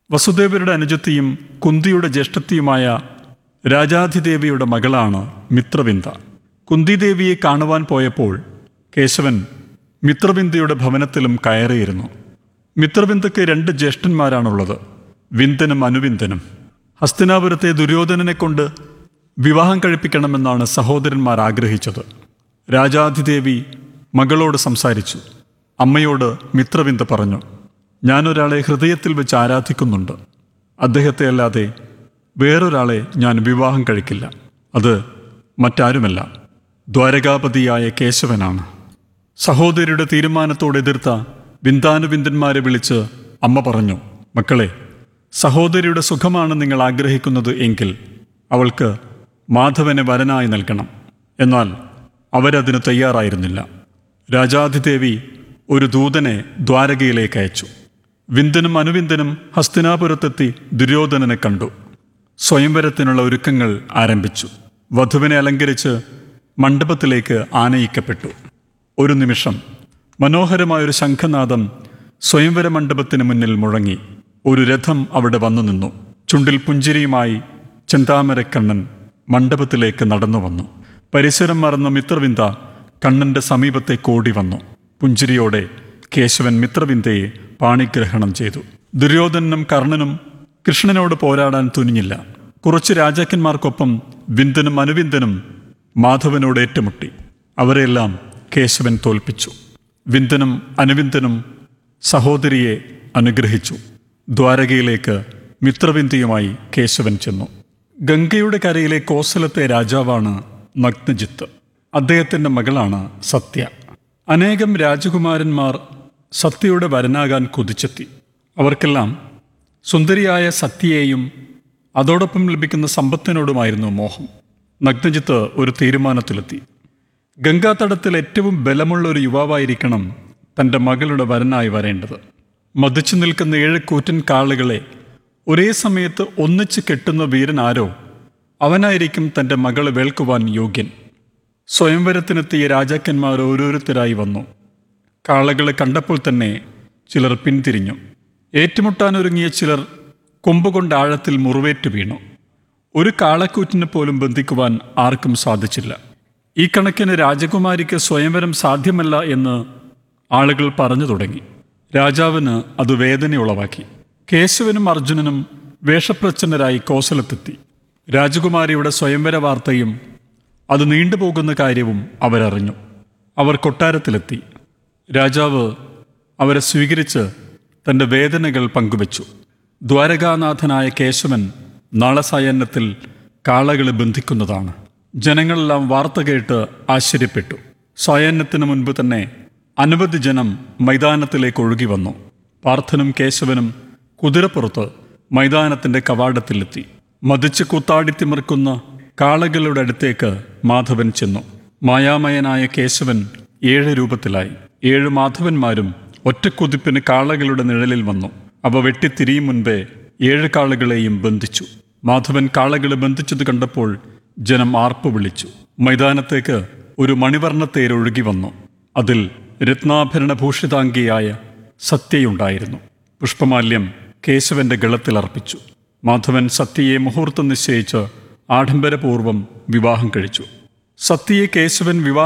വസുദേവരുടെ അനുജത്തിയും കുന്തിയുടെ ജ്യേഷ്ഠത്തിയുമായ രാജാധിദേവിയുടെ മകളാണ് മിത്രവിന്ദ കുന്തിദേവിയെ കാണുവാൻ പോയപ്പോൾ കേശവൻ മിത്രവിന്ദയുടെ ഭവനത്തിലും കയറിയിരുന്നു മിത്രവിന്ദയ്ക്ക് രണ്ട് ജ്യേഷ്ഠന്മാരാണുള്ളത് വിന്ദനും അനുവിന്ദനും ഹസ്തിനാപുരത്തെ ദുര്യോധനനെ കൊണ്ട് വിവാഹം കഴിപ്പിക്കണമെന്നാണ് സഹോദരന്മാർ ആഗ്രഹിച്ചത് രാജാധിദേവി മകളോട് സംസാരിച്ചു അമ്മയോട് മിത്രവിന്ദ പറഞ്ഞു ഞാനൊരാളെ ഹൃദയത്തിൽ വെച്ച് ആരാധിക്കുന്നുണ്ട് അദ്ദേഹത്തെ അല്ലാതെ വേറൊരാളെ ഞാൻ വിവാഹം കഴിക്കില്ല അത് മറ്റാരുമല്ല ദ്വാരകാപതിയായ കേശവനാണ് സഹോദരിയുടെ തീരുമാനത്തോട് എതിർത്ത വിന്ദാനുവിന്ദന്മാരെ വിളിച്ച് അമ്മ പറഞ്ഞു മക്കളെ സഹോദരിയുടെ സുഖമാണ് നിങ്ങൾ ആഗ്രഹിക്കുന്നത് എങ്കിൽ അവൾക്ക് മാധവനെ വരനായി നൽകണം എന്നാൽ അവരതിന് തയ്യാറായിരുന്നില്ല രാജാധിദേവി ഒരു ദൂതനെ ദ്വാരകയിലേക്ക് അയച്ചു വിന്ദനും അനുവിന്ദനും ഹസ്തിനാപുരത്തെത്തി ദുര്യോധനനെ കണ്ടു സ്വയംവരത്തിനുള്ള ഒരുക്കങ്ങൾ ആരംഭിച്ചു വധുവിനെ അലങ്കരിച്ച് മണ്ഡപത്തിലേക്ക് ആനയിക്കപ്പെട്ടു ഒരു നിമിഷം മനോഹരമായൊരു ശംഖനാദം സ്വയംവര മണ്ഡപത്തിന് മുന്നിൽ മുഴങ്ങി ഒരു രഥം അവിടെ വന്നു നിന്നു ചുണ്ടിൽ പുഞ്ചിരിയുമായി ചെന്താമരക്കണ്ണൻ മണ്ഡപത്തിലേക്ക് നടന്നു വന്നു പരിസരം മറന്ന മിത്രവിന്ദ കണ്ണന്റെ സമീപത്തെ കോടി വന്നു പുഞ്ചിരിയോടെ കേശവൻ മിത്രവിന്ദയെ പാണിഗ്രഹണം ചെയ്തു ദുര്യോധനനും കർണനും കൃഷ്ണനോട് പോരാടാൻ തുനിഞ്ഞില്ല കുറച്ച് രാജാക്കന്മാർക്കൊപ്പം വിന്ദനും അനുവിന്ദനും മാധവനോട് ഏറ്റുമുട്ടി അവരെല്ലാം കേശവൻ തോൽപ്പിച്ചു വിന്ദനും അനുവിന്ദനും സഹോദരിയെ അനുഗ്രഹിച്ചു ദ്വാരകയിലേക്ക് മിത്രവിന്ദയുമായി കേശവൻ ചെന്നു ഗംഗയുടെ കരയിലെ കോസലത്തെ രാജാവാണ് നഗ്നജിത്ത് അദ്ദേഹത്തിൻ്റെ മകളാണ് സത്യ അനേകം രാജകുമാരന്മാർ സത്യയുടെ വരനാകാൻ കൊതിച്ചെത്തി അവർക്കെല്ലാം സുന്ദരിയായ സത്യയെയും അതോടൊപ്പം ലഭിക്കുന്ന സമ്പത്തിനോടുമായിരുന്നു മോഹം നഗ്നജിത്ത് ഒരു തീരുമാനത്തിലെത്തി ഗംഗാതടത്തിൽ ഏറ്റവും ബലമുള്ള ഒരു യുവാവായിരിക്കണം തൻ്റെ മകളുടെ വരനായി വരേണ്ടത് മതിച്ചു നിൽക്കുന്ന ഏഴ് കൂറ്റൻ കാളുകളെ ഒരേ സമയത്ത് ഒന്നിച്ച് കെട്ടുന്ന വീരൻ ആരോ അവനായിരിക്കും തൻ്റെ മകളെ വേൾക്കുവാൻ യോഗ്യൻ സ്വയംവരത്തിനെത്തിയ രാജാക്കന്മാർ ഓരോരുത്തരായി വന്നു കാളകളെ കണ്ടപ്പോൾ തന്നെ ചിലർ പിന്തിരിഞ്ഞു ഏറ്റുമുട്ടാനൊരുങ്ങിയ ചിലർ കൊമ്പുകൊണ്ട് ആഴത്തിൽ മുറിവേറ്റ് വീണു ഒരു കാളക്കൂറ്റിനെ പോലും ബന്ധിക്കുവാൻ ആർക്കും സാധിച്ചില്ല ഈ കണക്കിന് രാജകുമാരിക്ക് സ്വയംവരം സാധ്യമല്ല എന്ന് ആളുകൾ പറഞ്ഞു തുടങ്ങി രാജാവിന് അത് വേദന ഉളവാക്കി കേശവനും അർജുനനും വേഷപ്രച്ഛന്നരായി കോസലത്തെത്തി രാജകുമാരിയുടെ സ്വയംവര വാർത്തയും അത് നീണ്ടുപോകുന്ന കാര്യവും അവരറിഞ്ഞു അവർ കൊട്ടാരത്തിലെത്തി രാജാവ് അവരെ സ്വീകരിച്ച് തൻ്റെ വേദനകൾ പങ്കുവച്ചു ദ്വാരകാനാഥനായ കേശവൻ നാളെ സായന്നത്തിൽ കാളകളെ ബന്ധിക്കുന്നതാണ് ജനങ്ങളെല്ലാം വാർത്ത കേട്ട് ആശ്ചര്യപ്പെട്ടു സായന്നത്തിന് മുൻപ് തന്നെ അനവധി ജനം മൈതാനത്തിലേക്ക് ഒഴുകി വന്നു പാർത്ഥനും കേശവനും കുതിരപ്പുറത്ത് മൈതാനത്തിന്റെ കവാടത്തിലെത്തി മതിച്ച് കൂത്താടിത്തിമിർക്കുന്ന കാളകളുടെ അടുത്തേക്ക് മാധവൻ ചെന്നു മായാമയനായ കേശവൻ ഏഴ് രൂപത്തിലായി ഏഴ് മാധവന്മാരും ഒറ്റക്കുതിപ്പിന് കാളകളുടെ നിഴലിൽ വന്നു അവ വെട്ടിത്തിരിയും മുൻപേ ഏഴ് കാളകളെയും ബന്ധിച്ചു മാധവൻ കാളകളെ ബന്ധിച്ചത് കണ്ടപ്പോൾ ജനം ആർപ്പ് വിളിച്ചു മൈതാനത്തേക്ക് ഒരു മണിവർണ്ണത്തേരൊഴുകി വന്നു അതിൽ രത്നാഭരണഭൂഷിതാംഗിയായ സത്യയുണ്ടായിരുന്നു പുഷ്പമാല്യം കേശവന്റെ ഗളത്തിൽ അർപ്പിച്ചു മാധവൻ സത്യയെ മുഹൂർത്തം നിശ്ചയിച്ച് ആഡംബരപൂർവം വിവാഹം കഴിച്ചു സത്യയെ കേശവൻ വിവാഹം